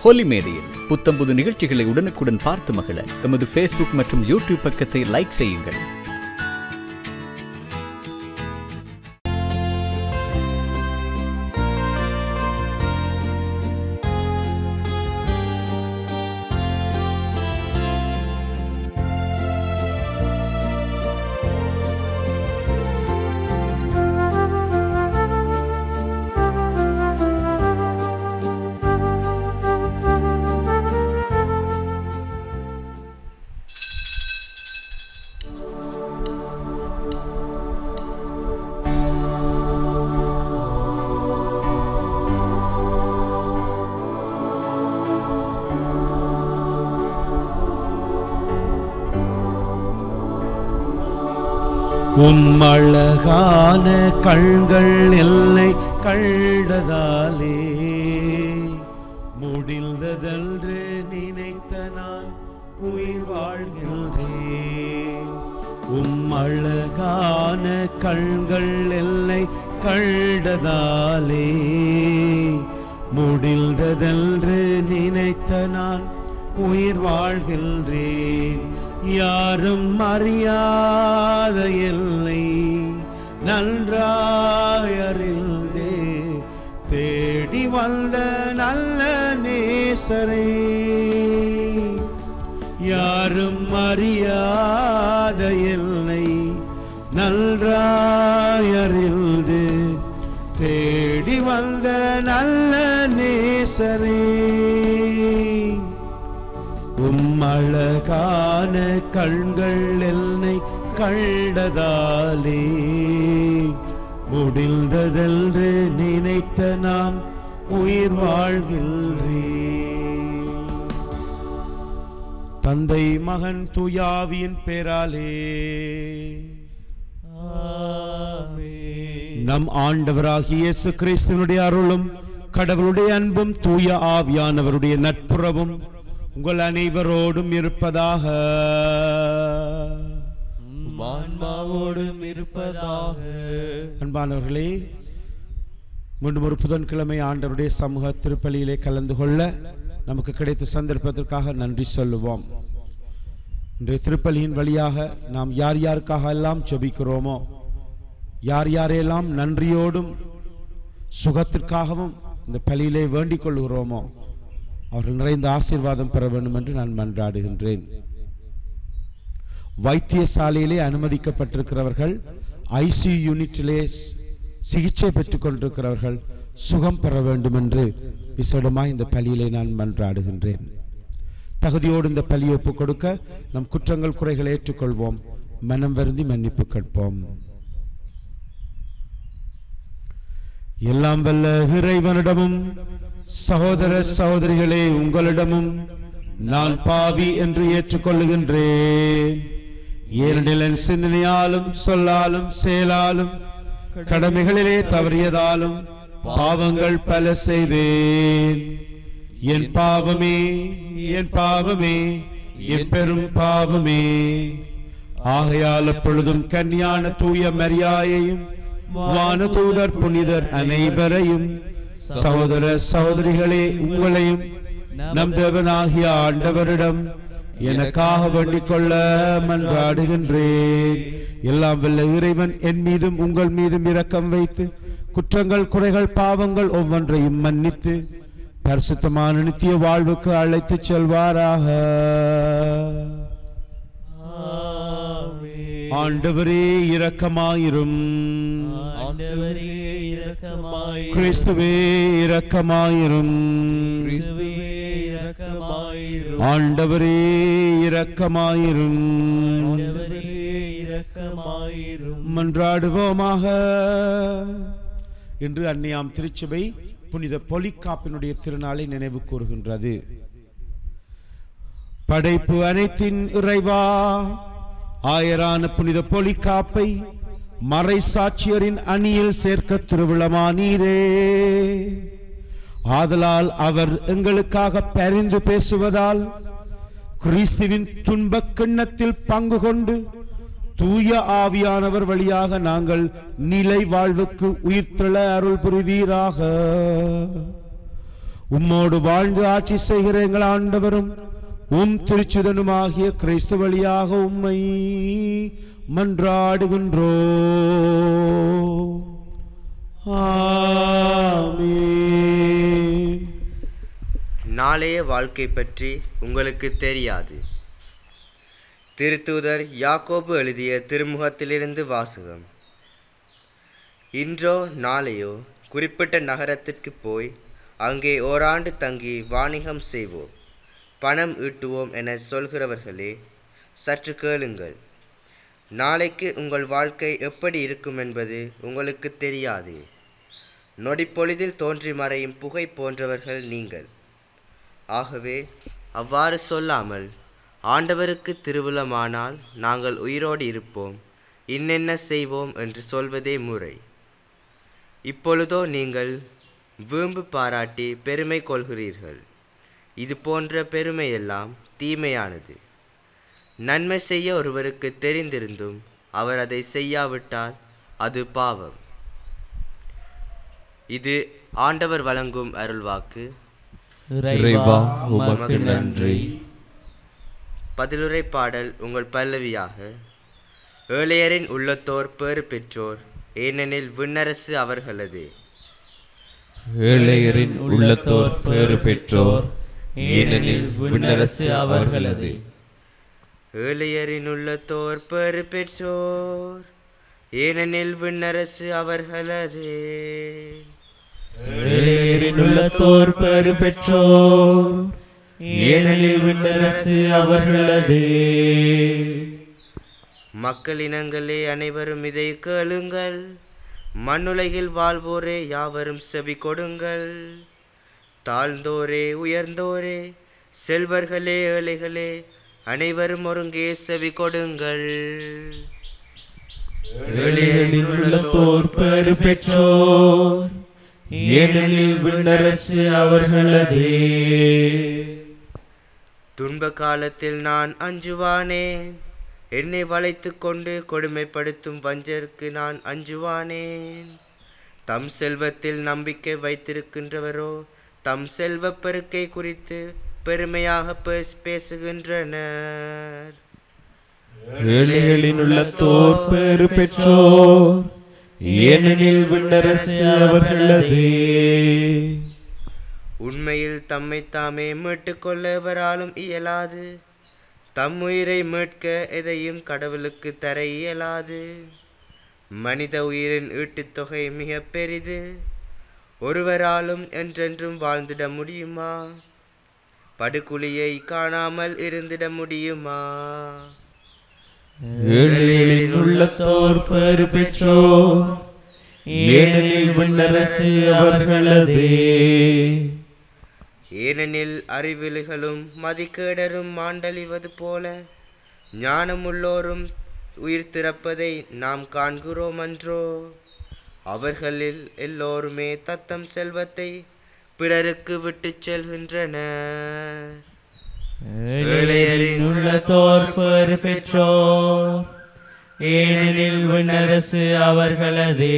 ஹோலி மேடையில் புத்தம்புது நிகழ்ச்சிகளை உடனுக்குடன் பார்த்து மகிழ எமது ஃபேஸ்புக் மற்றும் யூடியூப் பக்கத்தை லைக் செய்யுங்கள் உம்மழகான கண்கள் எல்லை கண்டதாலே முடிந்ததென்று நினைத்த நான் உயிர் வாழ்கின்றேன் உம்மழகான கண்கள் எல்லை கண்டதாலே முடிந்ததென்று நினைத்த நான் உயிர் வாழ்கின்றேன் யாரும் அறியாத எல்லை நன்றாயறிந்தே தேடி வந்த நல்ல நேசரே யாரும் அறியாத எல்லை நன்றாயறிந்து தேடி வந்த நல்ல நேசரே உம்மழகான கண்கள் என்னை கண்டதாலே முடிந்ததென்று நினைத்த நான் உயிர் வாழ்கின்றேன் தந்தை மகன் துயாவியின் பேராலே நம் ஆண்டவராகிய இயேசு கிறிஸ்துவனுடைய அருளும் கடவுளுடைய அன்பும் தூய ஆவியானவருடைய நட்புறவும் உங்கள் அனைவரோடும் இருப்பதாக ஆன்மாவோடும் இருப்பதாக அன்பானவர்களே மீண்டும் ஒரு புதன்கிழமை ஆண்டவருடைய சமூக திருப்பலியிலே கலந்து கொள்ள நமக்கு கிடைத்த சந்தர்ப்பத்திற்காக நன்றி சொல்லுவோம் இன்றைய திருப்பலியின் வழியாக நாம் யார் யாருக்காக எல்லாம் ஜெபிக்கிறோமோ யார் யாரெல்லாம் நன்றியோடும் சுகத்திற்காகவும் இந்த பலியிலே வேண்டிக் கொள்கிறோமோ அவர்கள் நிறைந்த ஆசீர்வாதம் பெற வேண்டும் என்று நான் மன்றாடுகின்றேன் வைத்தியசாலையிலே அனுமதிக்கப்பட்டிருக்கிறவர்கள் ஐசியூ யூனிட்டிலே சிகிச்சை பெற்றுக் கொண்டிருக்கிறவர்கள் சுகம் பெற வேண்டும் என்று விசேடமாய் இந்த பலியிலே நான் மன்றாடுகின்றேன் தகுதியோடு இந்த பலியை ஒப்புக் கொடுக்க நம் குற்றங்கள் குறைகளை ஏற்றுக்கொள்வோம் மனம் வருந்தி மன்னிப்பு கேட்போம் எல்லாம் வல்ல இறைவனிடமும் சகோதர சகோதரிகளே உங்களிடமும் நான் பாவி என்று ஏற்றுக்கொள்ளுகின்றேன் ஏனெனில் என் சிந்தனையாலும் சொல்லாலும் செயலாலும் கடமைகளிலே தவறியதாலும் பாவங்கள் பல செய்தேன் என் பாவமே என் பாவமே என் பெரும் பாவமே ஆகையால் எப்பொழுதும் கன்னியான தூய மரியாயையும் வானதூதர் புனிதர் அனைவரையும் சகோதர சகோதரிகளே உங்களையும் நம் தேவனாகிய ஆண்டவரிடம் எனக்காக வேண்டிக் கொள்ள மன்றாடுகின்றேன் எல்லாம் வல்ல இறைவன் என் மீதும் உங்கள் மீதும் இரக்கம் வைத்து குற்றங்கள் குறைகள் பாவங்கள் ஒவ்வொன்றையும் மன்னித்து பரிசுத்தமான நித்திய வாழ்வுக்கு அழைத்துச் செல்வாராக ஆண்டவரே இரக்கமாயிரும் ஆண்டவரே இரக்கமாயிரும் கிறிஸ்துவே இரக்கமாயிரும் கிறிஸ்துவே இரக்கமாயிரும் ஆண்டவரே இரக்கமாயிரும் ஆண்டவரே இரக்கமாயிரும் மன்றாடுவோமாக இன்று அன்னையாம் திருச்சபை புனித பொலிக்காப்பினுடைய திருநாளை நினைவு கூறுகின்றது படைப்பு அனைத்தின் இறைவா ஆயரான புனித பொலிக்காப்பை மறை சாட்சியரின் அணியில் சேர்க்க திருவிழமானீரே ஆதலால் அவர் எங்களுக்காக பரிந்து பேசுவதால் கிறிஸ்துவின் துன்பக் கிண்ணத்தில் பங்கு கொண்டு தூய ஆவியானவர் வழியாக நாங்கள் நிலை வாழ்வுக்கு உயிர்த்தெழ அருள் புரிவீராக உம்மோடு வாழ்ந்து ஆட்சி செய்கிற எங்கள் ஆண்டவரும் உம் திருச்சுதனுமாகிய கிறிஸ்து வழியாக உம்மை மன்றாடுகின்றோ ஆமென். நாளைய வாழ்க்கை பற்றி உங்களுக்கு தெரியாது திருத்தூதர் யாக்கோபு எழுதிய திருமுகத்திலிருந்து வாசகம் இன்றோ நாளையோ குறிப்பிட்ட நகரத்திற்கு போய் அங்கே ஓராண்டு தங்கி வாணிகம் செய்வோம் பணம் ஈட்டுவோம் என சொல்கிறவர்களே சற்று கேளுங்கள் நாளைக்கு உங்கள் வாழ்க்கை எப்படி இருக்கும் என்பது உங்களுக்கு தெரியாது நொடிப்பொழுதில் தோன்றி மறையும் புகை போன்றவர்கள் நீங்கள் ஆகவே அவ்வாறு சொல்லாமல் ஆண்டவருக்கு திருவுளமானால் நாங்கள் உயிரோடு இருப்போம் இன்னென்ன செய்வோம் என்று சொல்வதே முறை இப்பொழுதோ நீங்கள் வீம்பு பாராட்டி பெருமை கொள்கிறீர்கள் இது போன்ற பெருமையெல்லாம் தீமையானது நன்மை செய்ய ஒருவருக்கு தெரிந்திருந்தும் அவர் அதை செய்யாவிட்டால் அது பாவம் இது ஆண்டவர் வழங்கும் அருள்வாக்கு இறைவா உமக்கு நன்றி பதிலுரை பாடல் உங்கள் பல்லவியாக ஏழையரின் உள்ளத்தோர் பேறு பெற்றோர் ஏனெனில் விண்ணரசு அவர்களது ஏழையரின் உள்ளத்தோர் பேறு பெற்றோர் ஏனெனில் விண்ணரசு அவர்களது ஏழையரின் உள்ளத்தோர் பேறு பெற்றோர் ஏனெனில் விண்ணரசு அவர்களது ஏழையரின் உள்ளத்தோர் பேறு பெற்றோர் ஏனெனில் விண்ணரசு அவர்களது மக்களினங்களே அனைவரும் இதை கேளுங்கள் மண்ணுலகில் வாழ்வோரே யாவரும் செவி கொடுங்கள் தாழ்ந்தோரே உயர்ந்தோரே செல்வர்களே ஏழைகளே அனைவரும் ஒருங்கே செவி கொடுங்கள் ஏழையரின் உள்ளத்தோர் பேறு பெற்றோர் ஏனெனில் விண்ணரசு அவர்களது துன்ப காலத்தில் நான் அஞ்சுவானேன் என்னை வளைத்துக் கொண்டு கொடுமைப்படுத்தும் வஞ்சருக்கு நான் அஞ்சுவானேன் தம் செல்வத்தில் நம்பிக்கை வைத்திருக்கின்றவரோ தம் செல்வப் பெருக்கை குறித்து பெருமையாக பேச- பேசுகின்றனர் ஏழைகளின் உள்ளத்தோர் பேறு பெற்றோர் ஏனெனில் விண்ணரசு அவர்களது உண்மையில் தம்மை தாமே மீட்டுக் கொள்ள எவராலும் இயலாது தம் உயிரை மீட்க எதையும் கடவுளுக்கு தர இயலாது மனித உயிரின் ஈட்டுத் தொகை மிக பெரிது ஒருவராலும் என்றென்றும் வாழ்ந்திட முடியுமா படுகுழியை காணாமல் இருந்திட முடியுமா ஏழைகளின் உள்ளத்தோர் பேறு பெற்றோர் ஏனெனில் விண்ணரசு அவர்களது ஏனெனில் அறிவிலிகளும் மதிக்கேடரும் மாண்டழிவது போல ஞானமுள்ளோரும் உயிர் திறப்பதை நாம் காண்கிறோம் அன்றோ அவர்களில் எல்லோருமே தத்தம் செல்வத்தை பிறருக்கு விட்டுச் செல்கின்றனர் ஏழையரின் உள்ளத்தோர் பேறு பெற்றோர் ஏனெனில் விண்ணரசு அவர்களது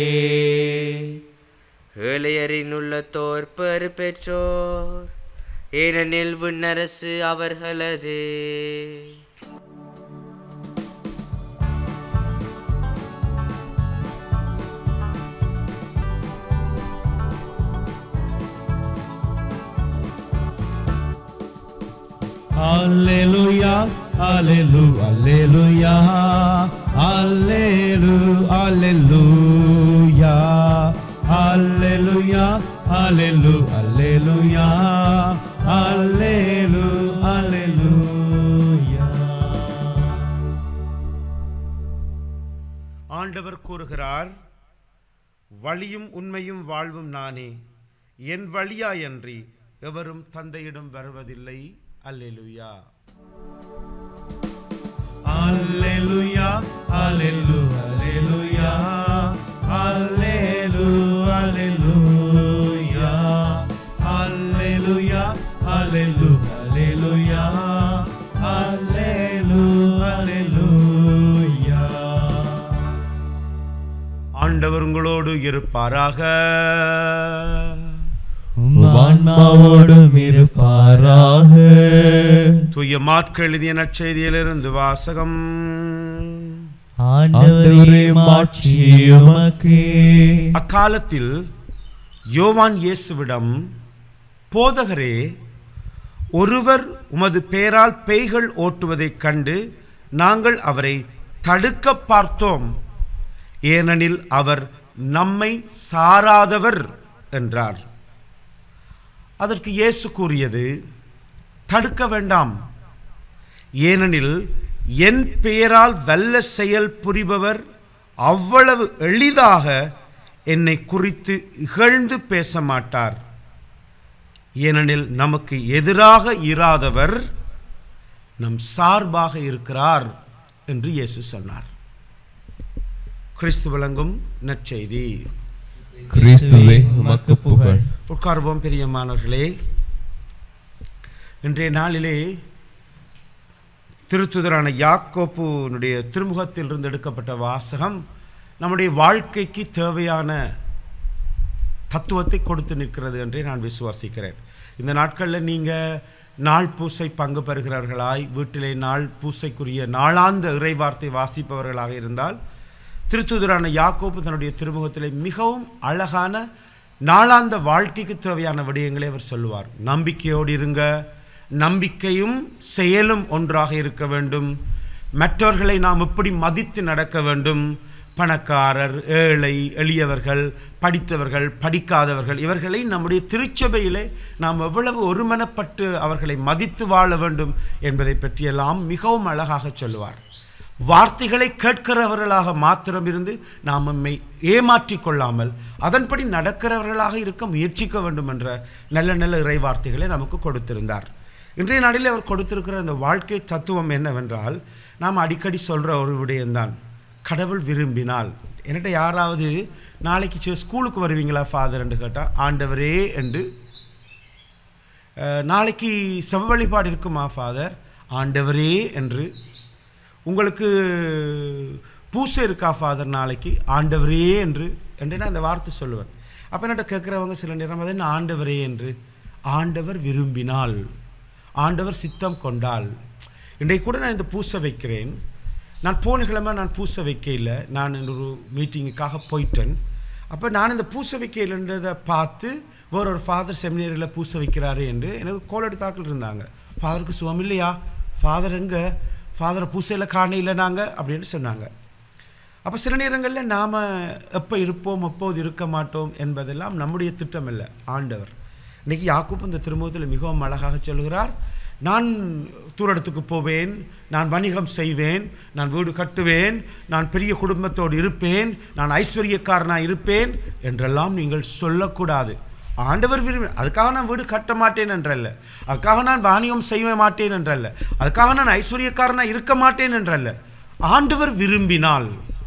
ஏழையரின் உள்ளத்தோர் பெரு பெற்றோர் ஏனெனில் விண்ணரசு அவர்களது Alleluia, allelu, alleluia, allelu, alleluia, alleluia, allelu, alleluia, allelu, alleluia. ஆண்டவர் கூறுகிறார் வழியும் உண்மையும் வாழ்வும் நானே என் வழியாயன்றி எவரும் தந்தையிடம் வருவதில்லை அல்லேலூயா அல்லேலூயா அல்லேலூ அல்லேலூயா அல்லேலூ அல்லேலூயா அல்லேலூயா அல்லேலூ அல்லேலூயா அல்லேலூ அல்லேலூயா ஆண்டவர் உங்களோடு இருப்பாராக உம் ஆன்மாவோடும் என்றென்றும் இருப்பாராக தூய மாட்கள் எழுதிய நற்செய்தியிலிருந்து வாசகம் ஆண்டவரே மாட்சி உமக்கே அக்காலத்தில் யோவான் இயேசுவிடம் போதகரே ஒருவர் உமது பேரால் பேய்கள் ஓட்டுவதைக் கண்டு நாங்கள் அவரை தடுக்க பார்த்தோம் ஏனெனில் அவர் நம்மை சாராதவர் என்றார் அதற்கு இயேசு கூறியது தடுக்க வேண்டாம் ஏனெனில் என் பெயரால் வல்ல செயல் புரிபவர் அவ்வளவு எளிதாக என்னை குறித்து இகழ்ந்து பேச மாட்டார் ஏனெனில் நமக்கு எதிராக இராதவர் நம் சார்பாக இருக்கிறார் என்று இயேசு சொன்னார் கிறிஸ்து விளங்கும் நற்செய்தி கிறிஸ்துவே உமக்கு புகழ் உட்கார்வோம் பிரியமானவர்களே இன்றைய நாளிலே திருத்துதரான யாக்கோப்புனுடைய திருமுகத்திலிருந்து எடுக்கப்பட்ட வாசகம் நம்முடைய வாழ்க்கைக்கு தேவையான தத்துவத்தை கொடுத்து நிற்கிறது என்றே நான் விசுவாசிக்கிறேன் இந்த நாட்களில் நீங்கள் நாள் பூசை பங்கு பெறுகிறார்களாய் வீட்டிலே நாள் பூசைக்குரிய நாளாந்த இறைவார்த்தை வாசிப்பவர்களாக இருந்தால் திருத்துதரான யாக்கோப்பு தன்னுடைய திருமுகத்திலே மிகவும் அழகான நாளாந்த வாழ்க்கைக்கு தேவையான விடயங்களை அவர் சொல்லுவார் நம்பிக்கையோடு இருங்க நம்பிக்கையும் செயலும் ஒன்றாக இருக்க வேண்டும் மற்றவர்களை நாம் எப்படி மதித்து நடக்க வேண்டும் பணக்காரர் ஏழை எளியவர்கள் படித்தவர்கள் படிக்காதவர்கள் இவர்களை நம்முடைய திருச்சபையிலே நாம் எவ்வளவு ஒருமனப்பட்டு அவர்களை மதித்து வாழ வேண்டும் என்பதை பற்றியெல்லாம் மிகவும் அழகாக சொல்லுவார் வார்த்தைகளை கேட்கிறவர்களாக மாத்திரம் இருந்து நாம் நம்மை ஏமாற்றிக் கொள்ளாமல் அதன்படி நடக்கிறவர்களாக இருக்க முயற்சிக்க வேண்டும் என்ற நல்ல நல்ல இறை வார்த்தைகளை நமக்கு கொடுத்திருந்தார் இன்றைய நாளில் அவர் கொடுத்திருக்கிற அந்த வாழ்க்கை தத்துவம் என்னவென்றால் நாம் அடிக்கடி சொல்கிற ஒரு விடயம்தான் கடவுள் விரும்பினால் என்கிட்ட யாராவது நாளைக்கு சி- ஸ்கூலுக்கு வருவீங்களா ஃபாதர் என்று கேட்டால் ஆண்டவரே என்று அஹ், நாளைக்கு செவ வழிபாடு இருக்குமா ஃபாதர் ஆண்டவரே என்று உங்களுக்கு பூசை இருக்கா ஃபாதர் நாளைக்கு ஆண்டவரே என்று என்று நான் அந்த வார்த்தை சொல்லுவேன் அப்போ என்கிட்ட கேட்குறவங்க சில நேரம் அது என்ன ஆண்டவரே என்று ஆண்டவர் விரும்பினால் ஆண்டவர் சித்தம் கொண்டால் இன்றைக்கு கூட நான் இந்த பூசை வைக்கிறேன் நான் போன கிழமை நான் பூசை வைக்கையில் நான் ஒரு மீட்டிங்குக்காக போயிட்டேன் அப்போ நான் இந்த பூசை வைக்கையிலன்றதை பார்த்து வேற ஒரு ஃபாதர் செமினரியில் பூசை வைக்கிறாரு என்று எனக்கு கோல் எடுத்தாக்கள் இருந்தாங்க ஃபாதருக்கு சுகம் இல்லையா ஃபாதர் எங்கே ஃபாதரை பூசையில் காணையில் நாங்கள் அப்படின்னு சொன்னாங்க அப்போ சில நேரங்களில் நாம் எப்போ இருப்போம் எப்போது இருக்க மாட்டோம் என்பதெல்லாம் நம்முடைய திட்டம் இல்லை ஆண்டவர் இன்னைக்கு யாக்கூப் இந்த திருமுகத்தில் மிகவும் அழகாக சொல்கிறார் நான் தூரடத்துக்கு போவேன் நான் வணிகம் செய்வேன் நான் வீடு கட்டுவேன் நான் பெரிய குடும்பத்தோடு இருப்பேன் நான் ஐஸ்வர்யக்காரனாக இருப்பேன் என்றெல்லாம் நீங்கள் சொல்லக்கூடாது ஆண்டவர் விரும்பி அதுக்காக நான் வீடு கட்ட மாட்டேன் என்றல்ல அதுக்காக நான் வாணிகம் செய்ய மாட்டேன் என்றல்ல அதுக்காக நான் ஐஸ்வர்யக்காரனாக இருக்க மாட்டேன் என்றல்ல ஆண்டவர் விரும்பினால்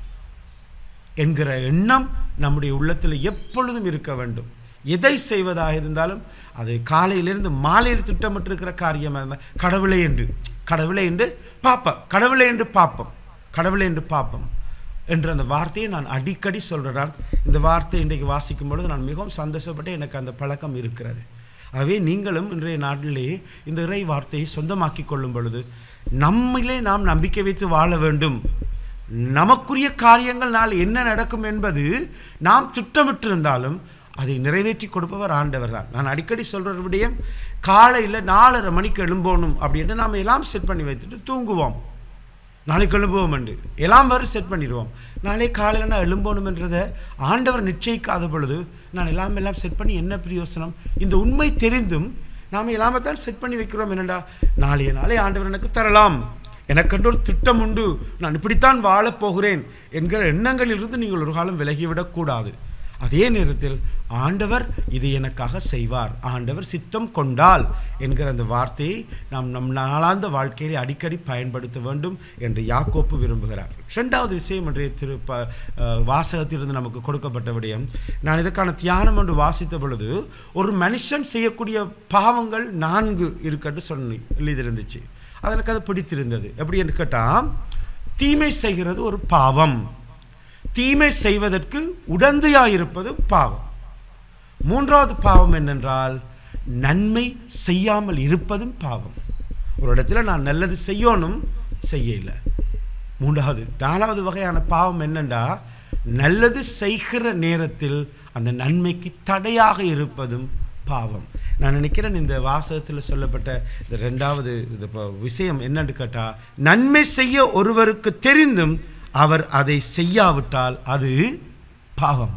என்கிற எண்ணம் நம்முடைய உள்ளத்தில் எப்பொழுதும் இருக்க வேண்டும் எதை செய்வதாக இருந்தாலும் அது காலையிலிருந்து மாலையில் திட்டமிட்டிருக்கிற காரியமாக இருந்தால் கடவுளை என்று கடவுளை என்று பார்ப்போம் கடவுளை என்று பார்ப்போம் கடவுளை என்று பார்ப்போம் என்ற அந்த வார்த்தையை நான் அடிக்கடி சொல்கிறேன் இந்த வார்த்தை இன்றைக்கு வாசிக்கும் பொழுது நான் மிகவும் சந்தோஷப்பட்டு எனக்கு அந்த பழக்கம் இருக்கிறது ஆகவே நீங்களும் இன்றைய நாட்டிலே இந்த இறை வார்த்தையை சொந்தமாக்கி கொள்ளும் பொழுது நம்மிலே நாம் நம்பிக்கை வைத்து வாழ வேண்டும் நமக்குரிய காரியங்கள் நாள் என்ன நடக்கும் என்பது நாம் திட்டமிட்டிருந்தாலும் அதை நிறைவேற்றி கொடுப்பவர் ஆண்டவர் தான் நான் அடிக்கடி சொல்கிற விடயம் காலையில் நாலரை மணிக்கு எழும்போணும் அப்படின்னு நாம் எல்லாம் செட் பண்ணி வைத்துட்டு தூங்குவோம் நாளைக்கு எழும்புவோம் என்று எல்லாம் வரை செட் பண்ணிடுவோம் நாளை காலையில் நான் எழும்பணுமென்றதை ஆண்டவர் நிச்சயிக்காத பொழுது நான் எல்லாம் எல்லாம் செட் பண்ணி என்ன பிரயோசனம் இந்த உண்மை தெரிந்தும் நாம் எல்லாமே தான் செட் பண்ணி வைக்கிறோம் என்னடா நாளைய நாளை ஆண்டவர் எனக்கு தரலாம் எனக்கென்று ஒரு திட்டம் உண்டு நான் இப்படித்தான் வாழப் போகிறேன் என்கிற எண்ணங்களிலிருந்து நீங்கள் ஒரு காலம் விலகிவிடக்கூடாது அதே நேரத்தில் ஆண்டவர் இது எனக்காக செய்வார் ஆண்டவர் சித்தம் கொண்டால் என்கிற அந்த வார்த்தையை நாம் நம் நாளாந்த வாழ்க்கையிலே அடிக்கடி பயன்படுத்த வேண்டும் என்று யாக்கோப்பு விரும்புகிறார் இரண்டாவது விஷயம் இன்றைய திரு ப அஹ், வாசகத்திலிருந்து நமக்கு கொடுக்கப்பட்ட விடயம் நான் இதற்கான தியானம் என்று வாசித்த பொழுது ஒரு மனுஷன் செய்யக்கூடிய பாவங்கள் நான்கு இருக்கட்டு சொன்னி எழுதியிருந்துச்சு அது எனக்கு அது பிடித்திருந்தது எப்படி என்று கேட்டால் தீமை செய்கிறது ஒரு பாவம் தீமை செய்வதற்கு உடந்தையாயிருப்பது பாவம் மூன்றாவது பாவம் என்னென்றால் நன்மை செய்யாமல் இருப்பதும் பாவம் ஒரு இடத்துல நான் நல்லது செய்யணும் செய்யல மூன்றாவது நாலாவது வகையான பாவம் என்னண்டா நல்லது செய்கிற நேரத்தில் அந்த நன்மைக்கு தடையாக இருப்பதும் பாவம் நான் நினைக்கிறேன் இந்த வாசகத்தில் சொல்லப்பட்ட இந்த ரெண்டாவது இந்த ப- விஷயம் என்னன்னு கேட்டால் நன்மை செய்ய ஒருவருக்கு தெரிந்தும் அவர் அதை செய்யாவிட்டால் அது பாவம்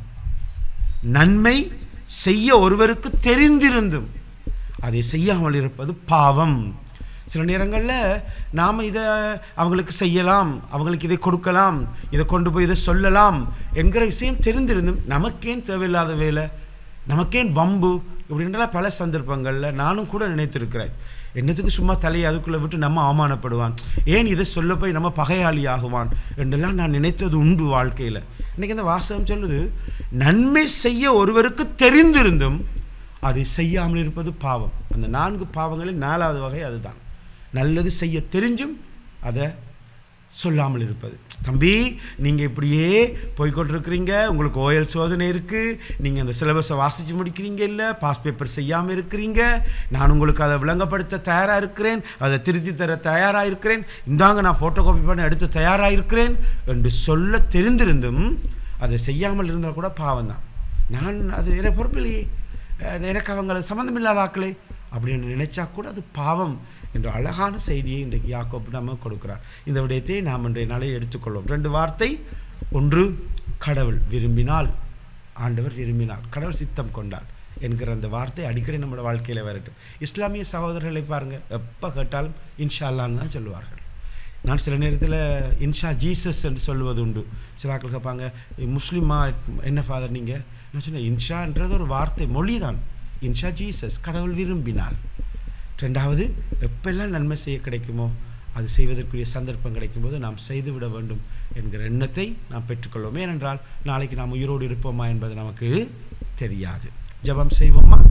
நன்மை செய்ய ஒருவருக்கு தெரிந்திருந்தும் அதை செய்யாமல் இருப்பது பாவம் சில நேரங்களில் நாம் இதை அவங்களுக்கு செய்யலாம் அவங்களுக்கு இதை கொடுக்கலாம் இதை கொண்டு போய் இதை சொல்லலாம் என்கிற விஷயம் தெரிந்திருந்தும் நமக்கேன் தேவையில்லாத வேலை நமக்கேன் வம்பு இப்படின்றலாம் பல சந்தர்ப்பங்களில் நானும் கூட நினைத்திருக்கிறேன் என்னத்துக்கு சும்மா தலையை அதுக்குள்ளே விட்டு நம்ம அவமானப்படுவான் ஏன் இதை சொல்ல போய் நம்ம பகையாளி ஆகுவான் என்றெல்லாம் நான் நினைத்தது உண்டு வாழ்க்கையில் இன்றைக்கி இந்த வாசகம் சொல்லுது நன்மை செய்ய ஒருவருக்கு தெரிந்திருந்தும் அதை செய்யாமல் இருப்பது பாவம் அந்த நான்கு பாவங்களில் நாலாவது வகை அதுதான் நல்லது செய்ய தெரிஞ்சும் அதை சொல்லாமல் இருப்பது தம்பி நீங்கள் இப்படியே போய்கொண்டிருக்கிறீங்க உங்களுக்கு ஓஎல் சோதனை இருக்குது நீங்கள் அந்த சிலபஸை வாசித்து முடிக்கிறீங்க இல்லை பாஸ் பேப்பர் செய்யாமல் இருக்கிறீங்க நான் உங்களுக்கு அதை விளங்கப்படுத்த தயாராக இருக்கிறேன் அதை திருத்தி தர தயாராக இருக்கிறேன் இந்தாங்க நான் ஃபோட்டோ காப்பி பண்ண எடுத்து தயாராக இருக்கிறேன் என்று சொல்ல தெரிந்திருந்தும் அதை செய்யாமல் இருந்தால் கூட பாவம் தான் நான் அது எனக்கு பொறுப்பில்லையே அஹ் எனக்கு அவங்களை சம்மந்தமில்லாத ஆக்களே அப்படின்னு நினைச்சா கூட அது பாவம் என்ற அழகான செய்தியை இன்றைக்கு யாக்கோப் நம்ம கொடுக்கிறார் இந்த விடயத்தை நாம் இன்றைய நாளில் எடுத்துக்கொள்வோம் ரெண்டு வார்த்தை ஒன்று கடவுள் விரும்பினால் ஆண்டவர் விரும்பினார் கடவுள் சித்தம் கொண்டார் என்கிற அந்த வார்த்தை அடிக்கடி நம்மளோட வாழ்க்கையில் வரட்டும் இஸ்லாமிய சகோதரர்களை பாருங்கள் எப்போ கேட்டாலும் இன்ஷா அல்லான்னு தான் சொல்லுவார்கள் நான் சில நேரத்தில் இன்ஷா ஜீசஸ் என்று சொல்லுவது உண்டு சில ஆட்கள் கேட்பாங்க முஸ்லீமா என்ன ஃபாதர் நீங்கள் நான் சொன்னேன் இன்ஷான்றது ஒரு வார்த்தை மொழி தான் இன்ஷா ஜீசஸ் கடவுள் விரும்பினால் ரெண்டாவது எப்பெல்லாம் நன்மை செய்ய கிடைக்குமோ அது செய்வதற்குரிய சந்தர்ப்பம் கிடைக்கும்போது நாம் செய்துவிட வேண்டும் என்கிற எண்ணத்தை நாம் பெற்றுக்கொள்வோம் ஏனென்றால் நாளைக்கு நாம் உயிரோடு இருப்போமா என்பது நமக்கு தெரியாது ஜெபம் செய்வோமா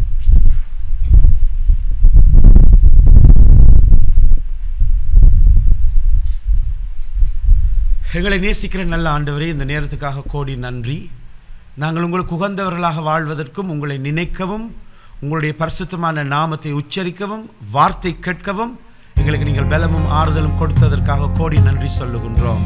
எங்களை நேசிக்கிற நல்ல ஆண்டவரே இந்த நேரத்துக்காக கோடி நன்றி நாங்கள் உங்களுக்கு உகந்தவர்களாக வாழ்வதற்கும் உங்களை நினைக்கவும் உங்களுடைய பரிசுத்தமான நாமத்தை உச்சரிக்கவும் வார்த்தை கேட்கவும் எங்களுக்கு நீங்கள் பலமும் ஆறுதலும் கொடுத்ததற்காக கோடி நன்றி சொல்லுகின்றோம்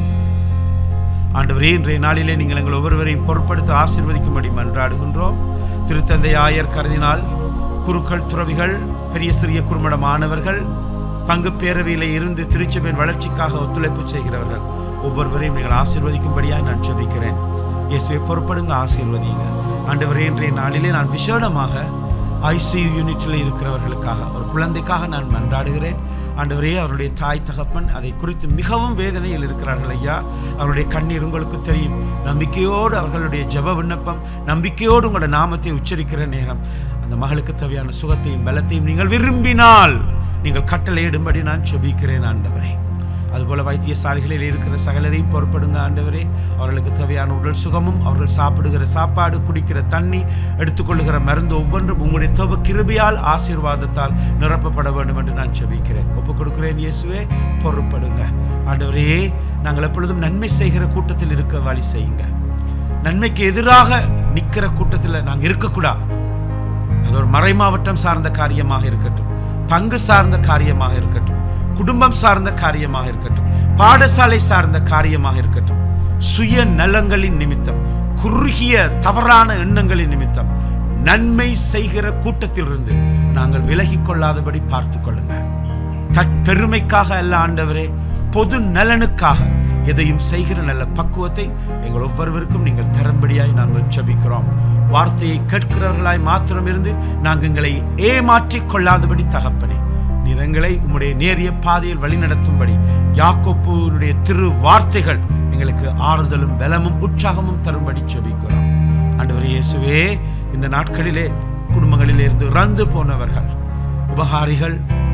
ஆண்டவரே இன்றைய நாளிலே நீங்கள் எங்கள் ஒவ்வொருவரையும் பொருட்படுத்த ஆசீர்வதிக்கும்படி மன்றாடுகின்றோம் திருத்தந்தை ஆயர் கருதினால் குருக்கள் துறவிகள் பெரிய சிறிய குறுமட மாணவர்கள் பங்கு பேரவையில் இருந்து திருச்சபையின் வளர்ச்சிக்காக ஒத்துழைப்பு செய்கிறவர்கள் ஒவ்வொருவரையும் நீங்கள் ஆசீர்வதிக்கும்படியாக நான் ஜெபிக்கிறேன் இயேசுவை பொறுப்படுங்க ஆசீர்வதிங்க ஆண்டவரே இன்றைய நாளிலே நான் விசேடமாக ஐசியு யூனிட்டில் இருக்கிறவர்களுக்காக ஒரு குழந்தைக்காக நான் மன்றாடுகிறேன் ஆண்டவரே அவருடைய தாய் தகப்பன் அதை குறித்து மிகவும் வேதனையில் இருக்கிறார்கள் ஐயா அவருடைய கண்ணீர் உங்களுக்கு தெரியும் நம்பிக்கையோடு அவர்களுடைய ஜெப விண்ணப்பம் நம்பிக்கையோடு உங்களோட நாமத்தை உச்சரிக்கிற நேரம் அந்த மகளுக்கு தேவையான சுகத்தையும் பலத்தையும் நீங்கள் விரும்பினால் நீங்கள் கட்டளையிடும்படி நான் செபிக்கிறேன் ஆண்டவரே அதுபோல வைத்தியசாலைகளில் இருக்கிற சகலரையும் பொறுப்படுங்க ஆண்டவரே அவர்களுக்கு தேவையான உடல் சுகமும் அவர்கள் சாப்பிடுகிற சாப்பாடு குடிக்கிற தண்ணி எடுத்துக்கொள்ளுகிற மருந்து ஒவ்வொன்றும் உங்களுடைய தோப கிருபையால் ஆசீர்வாதத்தால் நிரப்பப்பட வேண்டும் என்று நான் செபிக்கிறேன் ஒப்புக் கொடுக்கிறேன் இயேசுவே பொறுப்படுங்க ஆண்டவரே நாங்கள் எப்பொழுதும் நன்மை செய்கிற கூட்டத்தில் இருக்க வழி செய்யுங்க நன்மைக்கு எதிராக நிற்கிற கூட்டத்தில் நாங்கள் இருக்கக்கூடாது அது ஒரு மறைமாவட்டம் சார்ந்த காரியமாக இருக்கட்டும் பங்கு சார்ந்த காரியமாக இருக்கட்டும் குடும்பம் சார்ந்த காரியமாக இருக்கட்டும் பாடசாலை சார்ந்த காரியமாக இருக்கட்டும் சுய நலங்களின் நிமித்தம் குறுகிய தவறான எண்ணங்களின் நிமித்தம் நன்மை செய்கிற கூட்டத்திலிருந்து நாங்கள் விலகிக் கொள்ளாதபடி பார்த்து கொள்ளுங்க தற்பெருமைக்காக அல்ல ஆண்டவரே பொது நலனுக்காக எதையும் செய்கிற நல்ல பக்குவத்தை எங்கள் ஒவ்வொருவருக்கும் நீங்கள் தரும்படியாய் நாங்கள் ஜெபிக்கிறோம் வார்த்தையை கேட்கிறவர்களாய் மாத்திரம் இருந்து நாங்கள் எங்களை ஏமாற்றிக் கொள்ளாதபடி தகப்பனே நீர் எங்களை உம்முடைய நேரிய பாதையில் வழிநடத்தும்படி யாக்கோப்புடைய திரு வார்த்தைகள் எங்களுக்கு ஆறுதலும் பலமும் உற்சாகமும் தரும்படி ஜெபிக்கிறோம் ஆண்டவர் இயேசுவே இந்த நாட்களிலே குடும்பங்களிலே இருந்து இறந்து போனவர்கள் உபகாரிகள்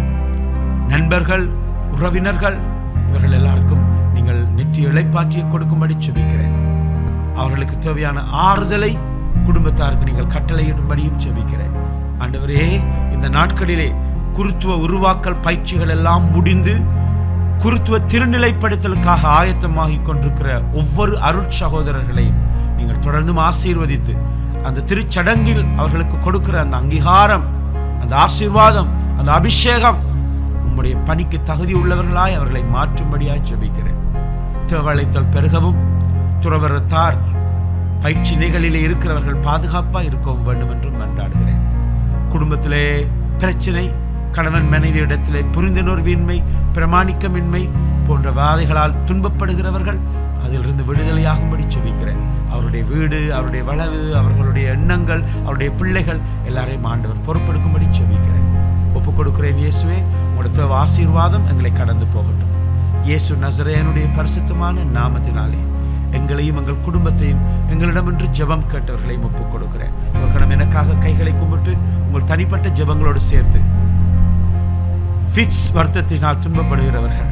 நண்பர்கள் உறவினர்கள் இவர்கள் எல்லாருக்கும் நீங்கள் நித்திய இழைப்பாற்றியை கொடுக்கும்படி செபிக்கிறேன் அவர்களுக்கு தேவையான ஆறுதலை குடும்பத்தாருக்கு நீங்கள் கட்டளையிடும்படியும் செபிக்கிறேன் ஆண்டவரே இந்த நாட்களிலே குருத்துவ உருவாக்கல் பயிற்சிகள் எல்லாம் முடிந்து குருத்துவ திருநிலைப்படுத்தலுக்காக ஆயத்தமாகிக் கொண்டிருக்கிற ஒவ்வொரு அருட் சகோதரர்களையும் நீங்கள் தொடர்ந்தும் ஆசீர்வதித்து அந்த திருச்சடங்கில் அவர்களுக்கு கொடுக்கிற அந்த அங்கீகாரம் அந்த ஆசீர்வாதம் அந்த அபிஷேகம் உம்முடைய பணிக்கு தகுதி உள்ளவர்களாய் அவர்களை மாற்றும்படியாய் ஜெபிக்கிறேன் தேவழைத்தல் பெருகவும் துறவரத்தார் பயிற்சி நிலைகளிலே இருக்கிறவர்கள் பாதுகாப்பாக இருக்கவும் வேண்டும் என்றும் மன்றாடுகிறேன் குடும்பத்திலே பிரச்சனை கணவன் மனைவி இடத்திலே புரிந்துணர்வின்மை பிரமாணிக்கமின்மை போன்ற வாதைகளால் துன்பப்படுகிறவர்கள் அதிலிருந்து விடுதலையாகும்படி செபிக்கிறேன் அவருடைய வீடு அவருடைய வளவு அவர்களுடைய எண்ணங்கள் அவருடைய பிள்ளைகள் எல்லாரையும் ஆண்டவர் பொறுப்பெடுக்கும்படி செபிக்கிறேன் ஒப்புக் கொடுக்கிறேன் இயேசுவே உங்களுடைய தேவ ஆசீர்வாதம் எங்களை கடந்து போகட்டும் இயேசு நசரேயனுடைய பரிசுத்தமான நாமத்தினாலே எங்களையும் எங்கள் குடும்பத்தையும் எங்களிடமின்று ஜெபம் கேட்டவர்களையும் ஒப்புக் கொடுக்கிறேன் ஒரு கணம் எனக்காக கைகளை கும்பிட்டு உங்கள் தனிப்பட்ட ஜெபங்களோடு சேர்த்து ஃபிட்ஸ் வருத்தத்தினால் துன்பப்படுகிறவர்கள்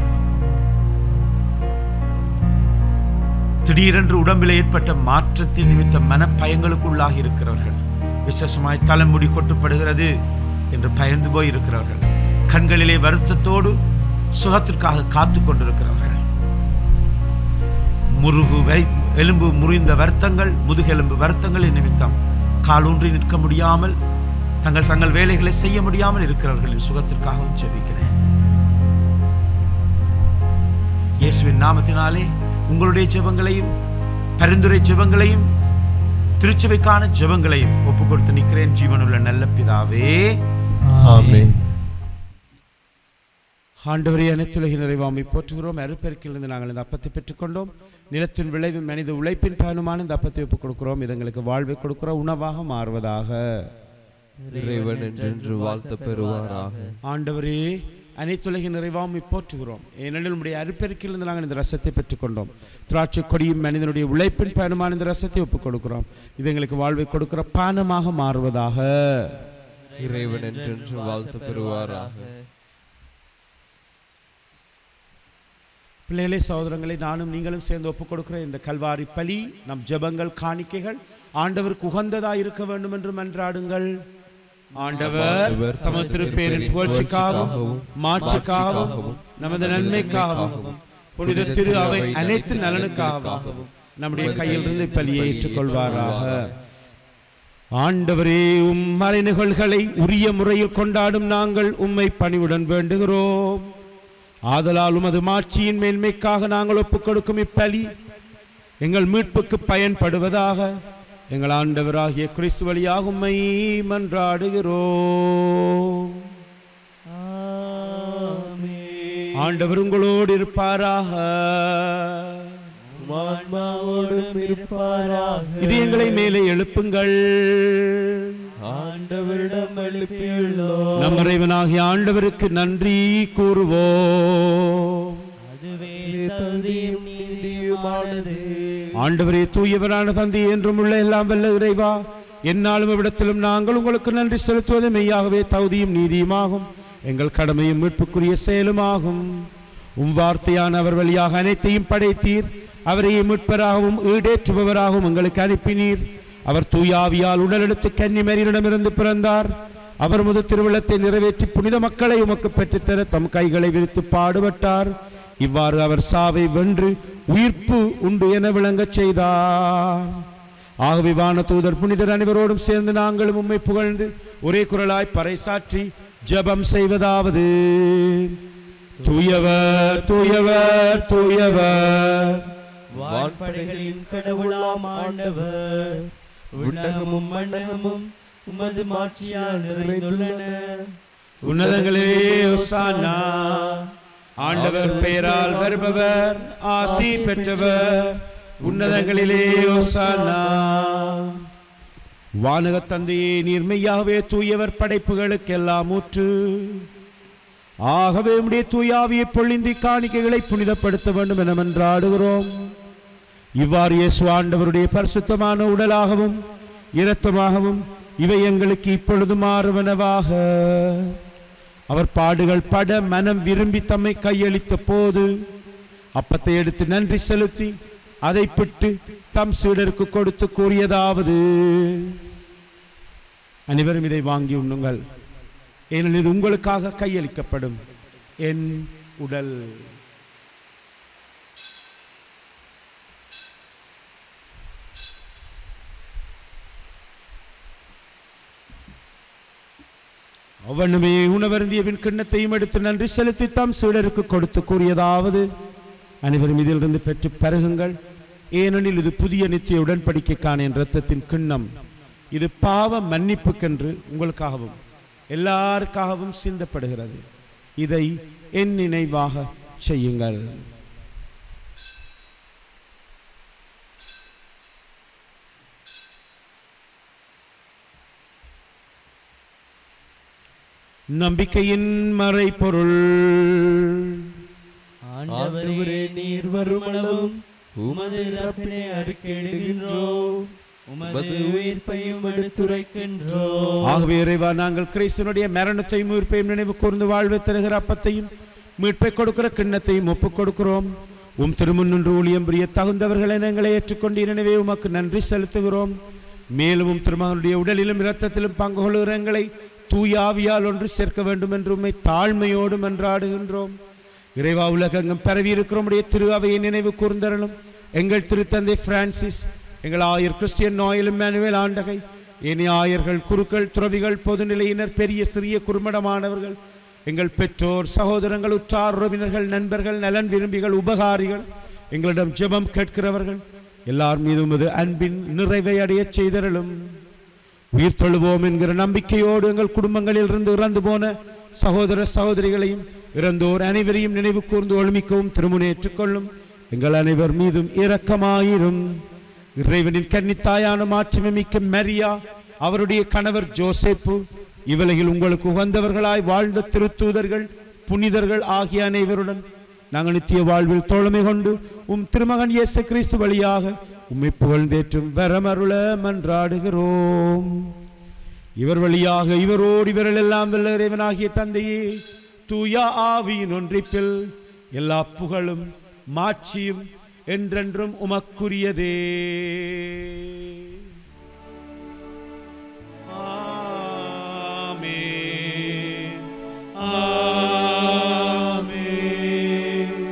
திடீரென்று உடம்பில் ஏற்பட்ட மாற்றத்தின் நிமித்த மனப்பயங்களுக்குள்ளாகி இருக்கிறவர்கள் விசேஷமாய் தலைமுடி கொட்டுப்படுகிறது என்று பயந்து போய் இருக்கிறவர்கள் கண்களிலே வருத்தத்தோடு சுகத்திற்காக காத்து கொண்டிருக்கிறவர்கள் முருகு வை எலும்பு முறிந்த வருத்தங்கள் முதுகெலும்பு வருத்தங்களின் நிமித்தம் காலூன்றி நிற்க முடியாமல் தங்கள் தங்கள் வேலைகளை செய்ய முடியாமல் இருக்கிறவர்களின் சுகத்திற்காகவும் ஜெபிக்கிறேன் இயேசுவின் நாமத்தினாலே உங்களுடைய ஜெபங்களையும் பரிந்துரை ஜெபங்களையும் திருச்சபைக்கான ஜெபங்களையும் ஒப்பு கொடுத்து நிற்கிறேன் ஜீவனுள்ள நல்ல பிதாவே ஆமென் ஆண்டவரே அனைத்துலகின் நிறைவாமை போற்றுகிறோம் அருப்பெருக்கிலிருந்து நாங்கள் இந்த அப்பத்தை பெற்றுக்கொண்டோம் நிலத்தின் விளைவு மனித உழைப்பின் பயனுமான இந்த அப்பத்தை ஒப்புக் கொடுக்கிறோம் இது எங்களுக்கு வாழ்வை கொடுக்கிற உணவாக மாறுவதாக இறைவன் என்றென்று வாழ்த்த பெறுவாராக ஆண்டவரே அனைத்துலகின் நிறைவாமை போற்றுகிறோம் ஏனெனில் உடைய அருப்பெருக்கிலிருந்து நாங்கள் இந்த ரசத்தை பெற்றுக்கொண்டோம் திராட்சை கொடியும் மனிதனுடைய உழைப்பின் பயனுமான இந்த ரசத்தை ஒப்புக் கொடுக்கிறோம் இது எங்களுக்கு வாழ்வை கொடுக்கிற பானமாக மாறுவதாக இறைவன் என்றென்று வாழ்த்த பெறுவாராக பிள்ளைகளே சகோதரங்களை நானும் நீங்களும் சேர்ந்து ஒப்புக் கொடுக்கிற இந்த கல்வாரி பலி நம் ஜெபங்கள் காணிக்கைகள் ஆண்டவருக்கு உகந்ததாய் இருக்க வேண்டும் என்று மன்றாடுங்கள் ஆண்டவர் தமது திருப்பேரின் புகழ்ச்சிக்காகவும் மாட்சிக்காகவும் நமது நன்மைக்காகவும் புனித திரு அவை அனைத்து நலனுக்காகவும் நம்முடைய கையில் இருந்து பலியை ஏற்றுக்கொள்வாராக ஆண்டவரே உம் மறைநிகழ்களை உரிய முறையில் கொண்டாடும் நாங்கள் உம்மை பணிவுடன் வேண்டுகிறோம் ஆதலால் உமது மாட்சியின் மேன்மைக்காக நாங்கள் ஒப்புக் கொடுக்கும் இப்பலி எங்கள் மீட்புக்கு பயன்படுவதாக எங்கள் ஆண்டவராகிய கிறிஸ்து வழியாக உம்மை மன்றாடுகிறோம் ஆண்டவர் உங்களோடு இருப்பாராக ஆன்மாவோடும் இருப்பாராக இது எங்களை மேலே எழுப்புங்கள் ஆண்டவரிடம் எழுப்பியுள்ளோம் நம் இறைவனாகிய ஆண்டவருக்கு நன்றி கூறுவோம் தகுதியும் நீதியுமானது ஆண்டவரே தூயவரான தந்தை என்றும் உள்ள எல்லாம் வல்ல இறைவா என்னாலும் இவ்விடத்திலும் நாங்கள் உங்களுக்கு நன்றி செலுத்துவது மெய்யாகவே தகுதியும் நீதியுமாகும் எங்கள் கடமையும் மீட்புக்குரிய செயலுமாகும் உம் வார்த்தையான அவர் வழியாக அனைத்தையும் படைத்தீர் அவரையே மீட்பராகவும் ஈடேற்றுபவராகவும் எங்களுக்கு அனுப்பினீர் அவர் தூயாவியால் உடலெடுத்து கன்னிமரியிடமிருந்து பிறந்தார் அவர் முது திருவிழத்தை நிறைவேற்றி புனித மக்களை உமக்கு பெற்றுத்தர தம் கைகளை விரித்து பாடுபட்டார் இவ்வாறு அவர் சாவை வென்று உயிர்ப்பு உண்டு என விளங்கச் செய்தார் ஆகவே வான தூதர் புனிதர் அனைவரோடும் சேர்ந்து நாங்களும் உம்மை புகழ்ந்து ஒரே குரலாய் பறைசாற்றி ஜெபம் செய்வதாவது தூயவர் தூயவர் தூயவர் வான்படைகளின் கடவுளாம் ஆண்டவர் விண்ணகமும் மண்ணகமும் உமது மாட்சியால் நிறைந்துள்ளன உன்னதங்களிலே ஒசானா ஆண்டவர் பெயரால் வருபவர் ஆசி பெற்றவர் உன்னதங்களிலே ஒசானா வானக தந்தையே நீர்மையாகவே தூயவர் படைப்புகளுக்கெல்லாம் ஊற்று ஆகவே உம்முடைய தூயாவியை பொழிந்தி காணிக்கைகளை புனிதப்படுத்த வேண்டும் என மன்றாடுகிறோம் இவ்வாறு இயேசு ஆண்டவருடைய பரிசுத்தமான உடலாகவும் இரத்தமாகவும் இவை எங்களுக்கு இப்பொழுது மாறுவனவாக அவர் பாடுகள் பட மனம் விரும்பி தம்மை கையளித்த போது அப்பத்தை எடுத்து நன்றி செலுத்தி அதை பிட்டு தம் சீடருக்கு கொடுத்து கூறியதாவது அனைவரும் இதை வாங்கி உண்ணுங்கள் ஏனெனில் இது உங்களுக்காக கையளிக்கப்படும் என் உடல் அவ்வண்ணமே உணவருந்திய பின் கிண்ணத்தையும் எடுத்து நன்றி செலுத்தி தாம் சீடருக்கு கொடுத்து கூறியதாவது அனைவரும் இதிலிருந்து பெற்று பருகுங்கள் ஏனெனில் இது புதிய நித்திய உடன்படிக்கைக்கான என் இரத்தத்தின் கிண்ணம் இது பாவ மன்னிப்புக்கென்று உங்களுக்காகவும் எல்லாருக்காகவும் சிந்தப்படுகிறது இதை என் நினைவாக செய்யுங்கள் நம்பிக்கையின் மறைபொருள் ஆண்டவரே நீர் வருமளவும் உமது இறப்பினை அறிக்கையிடுகின்றோம் உமது உயிர்ப்பையும் எடுத்துரைக்கின்றோம் ஆகவே இறைவா நாங்கள் கிறிஸ்தனுடைய மரணத்தையும் உயிர்ப்பையும் நினைவு கூர்ந்து வாழ்வை தருகிற அப்பத்தையும் மீட்பை கொடுக்கிற கிண்ணத்தையும் ஒப்புக் கொடுக்கிறோம் உம் திருமுன்னின்று ஊழியம் புரிய தகுந்தவர்களை எங்களை ஏற்றுக்கொண்டு எனவே உமக்கு நன்றி செலுத்துகிறோம் மேலும் உம் திருமகனுடைய உடலிலும் இரத்தத்திலும் பங்கு கொள்கிற எங்களை தூயாவியால் ஒன்று சேர்க்க வேண்டும் என்று உம்மை தாழ்மையோடு மன்றாடுகின்றோம் இறைவா உலகெங்கும் பரவி இருக்கிறோமுடைய திரு அவையை நினைவு கூர்ந்தரலும் எங்கள் திருத்தந்தை பிரான்சிஸ் எங்கள் ஆயர் கிறிஸ்டியன் நோயிலும் மேனுவேல் ஆண்டகை இனி ஆயர்கள் குருக்கள் துறவிகள் பொதுநிலையினர் பெரிய சிறிய குறுமடமானவர்கள் எங்கள் பெற்றோர் சகோதரங்கள் உற்றார் உறவினர்கள் நண்பர்கள் நலன் விரும்பிகள் உபகாரிகள் எங்களிடம் ஜெபம் கேட்கிறவர்கள் எல்லார் மீதும் உமது அன்பின் நிறைவை அடையச் செய்தரலும் உயிர் தொழுவோம் என்கிற நம்பிக்கையோடு எங்கள் குடும்பங்களில் இருந்து இறந்து போன சகோதர சகோதரிகளையும் இறந்தோர் அனைவரையும் நினைவு கூர்ந்து ஒழுமிக்கவும் திருமுனேற்றுக் கொள்ளும் எங்கள் அனைவர் மீதும் இரக்கமாயிரும் இறைவனின் கன்னித்தாயான மாட்சிமை மிக்க மரியா அவருடைய கணவர் ஜோசேப்பு இவ்வுலகில் உங்களுக்கு உகந்தவர்களாய் வாழ்ந்த திருத்தூதர்கள் புனிதர்கள் ஆகிய அனைவருடன் நாங்கள் நித்திய வாழ்வில் தோழமை கொண்டு உம் திருமகன் இயேசு கிறிஸ்து வழியாக உம்மை புகழ்ந்தேற்றும் வரமருள மன்றாடுகிறோம் இவர் வழியாக இவரோடு இவர்கள் எல்லாம் வல்ல இறைவனாகிய தந்தையே தூயா ஆவியின் ஒன்றிப்பில் எல்லா புகழும் மாட்சியும் என்றென்றும் உமக்குரியதே ஆமென். ஆமென்.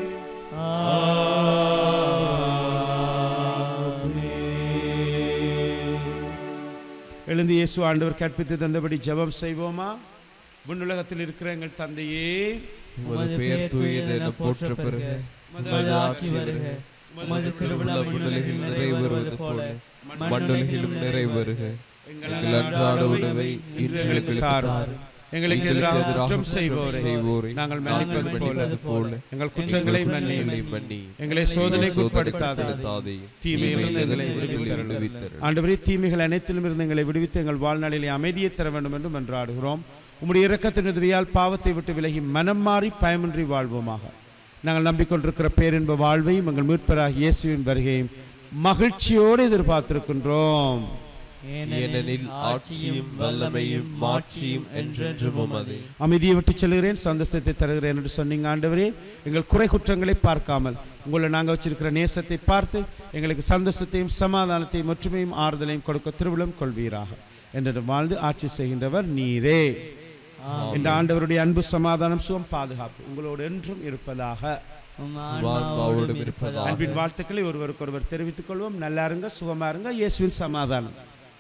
எழுந்து இயேசு ஆண்டவர் கற்பித்து தந்தபடி ஜெபம் செய்வோமா விண்ணுலகத்தில் இருக்கிற எங்கள் தந்தையே உமது பெயர் தூயது என போற்ற பெறுக உமது ஆட்சி வருக உமது திருவிழா விண்ணுலகில் நிறைவேறுவது போல மண்ணுலகிலும் நிறைவேறுக எங்கள் அன்றாட உணவை இன்று எங்களுக்கு தாரும் எங்களுக்கு எதிராக குற்றம் செய்வோரை செய்வோரை நாங்கள் நாங்கள் மன்னிப்பது போல மன்னிப்பது போல எங்கள் குற்றங்களை மன்னியும் மன்னி எங்களை சோதனைக்கு உட்படுத்தாதே உட்படுத்தாதேயும் தீமையிலிருந்து எங்களை விடுவித்தருளும் ஆண்டவரே தீமைகள் அனைத்திலும் இருந்து எங்களை விடுவித்து எங்கள் வாழ்நாளிலே அமைதியை தர வேண்டும் என்று மன்றாடுகிறோம் உம்முடைய இரக்கத்தின் உதவியால் பாவத்தை விட்டு விலகி மனம் மாறி பயமின்றி வாழ்வோமாக நாங்கள் நம்பிக்கொண்டிருக்கிற பேரின்ப வாழ்வையும் எங்கள் மீட்பராகிய இயேசுவின் வருகையும் மகிழ்ச்சியோடு எதிர்பார்த்திருக்கின்றோம் ஏனெனில் ஆட்சியும் வல்லமையும் மாட்சியும் என்றென்றும் உமது அமைதியை விட்டு செல்கிறேன் சந்தோஷத்தை தருகிறேன் என்று சொன்னீங்க ஆண்டவரே எங்கள் குறை குற்றங்களை பார்க்காமல் உங்களை நாங்கள் வச்சிருக்கிற நேசத்தை பார்த்து எங்களுக்கு சந்தோஷத்தையும் சமாதானத்தையும் ஒற்றுமையும் ஆறுதலையும் கொடுக்க திருவிழம் கொள்வீராக என்று வாழ்ந்து ஆட்சி செய்கின்றவர் நீரே இந்த ஆண்டவருடைய அன்பு சமாதானம் சுகம் பாதுகாப்பு உங்களோடு என்றும் இருப்பதாக வாழ்வாவோடும் இருப்பதாக அன்பின் வாழ்த்துக்களை ஒருவருக்கொருவர் தெரிவித்துக் கொள்வோம் நல்லா இருங்க சுகமா இருங்க இயேசுவின் சமாதானம்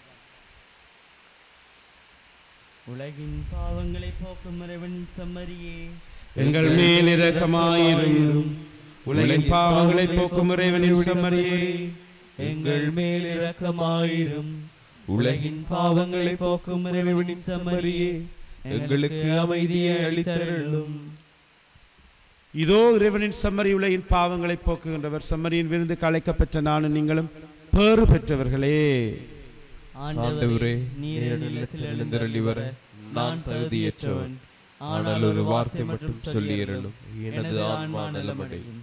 உலகின் பாவங்களை போக்கும் இறைவனின் சம்மரியே எங்கள் மேல் இரக்கமாயிரும் உலகின் பாவங்களை போக்கும் இறைவனின் செம்மறியே எங்கள் மேல் இரக்கமாயிரும் உலகின் பாவங்களை போக்கும் இறைவனின் சம்மரியே எங்களுக்கு அமைதியை அளித்தருளும் இதோ இறைவனின் செம்மறி உலகின் பாவங்களை போக்குகின்றவர் செம்மறியின் விருந்து கலைக்கப்பெற்ற நானும் நீங்களும் பேறு பெற்றவர்களே ஆண்டவரே நீர் நிலத்தில் எழுந்தருளி வர நான் தகுதியற்றவன் ஆனால் ஒரு வார்த்தை மட்டும் சொல்லியருளும் எனது ஆன்மா நலமடையும்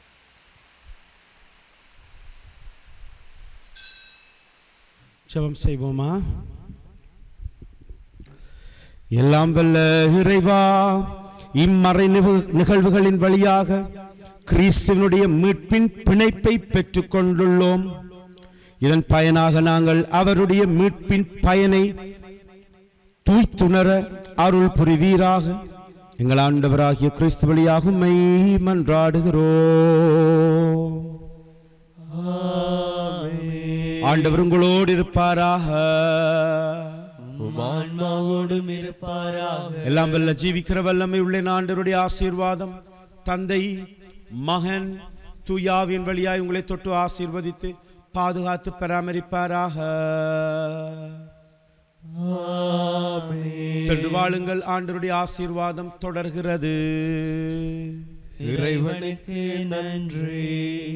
ஜெபம் செய்வோமா எல்லாம் வல்ல இறைவா இம்மறை நிகழ்- நிகழ்வுகளின் வழியாக கிறிஸ்துவனுடைய மீட்பின் பிணைப்பை பெற்றுக் கொண்டுள்ளோம் இதன் பயனாக நாங்கள் அவருடைய மீட்பின் பயனை தூய்த்துணர அருள் புரிவீராக எங்கள் ஆண்டவராகிய கிறிஸ்து வழியாக உம்மை மன்றாடுகிறோம் ஆண்டவர் உங்களோடு இருப்பாராக உம் உம் ஆன்மாவோடும் இருப்பாராக எல்லாம் வல்ல ஜீவிக்கிற வல்லமை உள்ள ஆண்டவருடைய ஆசீர்வாதம் தந்தை மகன் துயாவின் வழியாய் உங்களை தொட்டு ஆசீர்வதித்து பாதுகாத்து பராமரிப்பாராக சென்று வாழுங்கள் ஆண்டவருடைய ஆசீர்வாதம் தொடர்கிறது இறைவனுக்கு நன்றி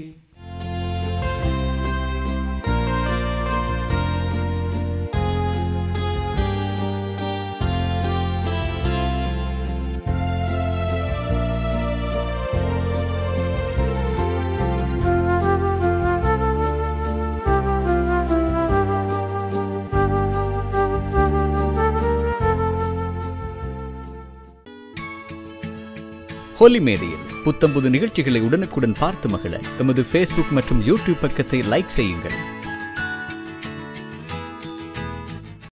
ஹோலி மேடையில் புத்தம்புது நிகழ்ச்சிகளை உடனுக்குடன் பார்த்து மகிழ எமது ஃபேஸ்புக் மற்றும் யூடியூப் பக்கத்தை லைக் செய்யுங்கள்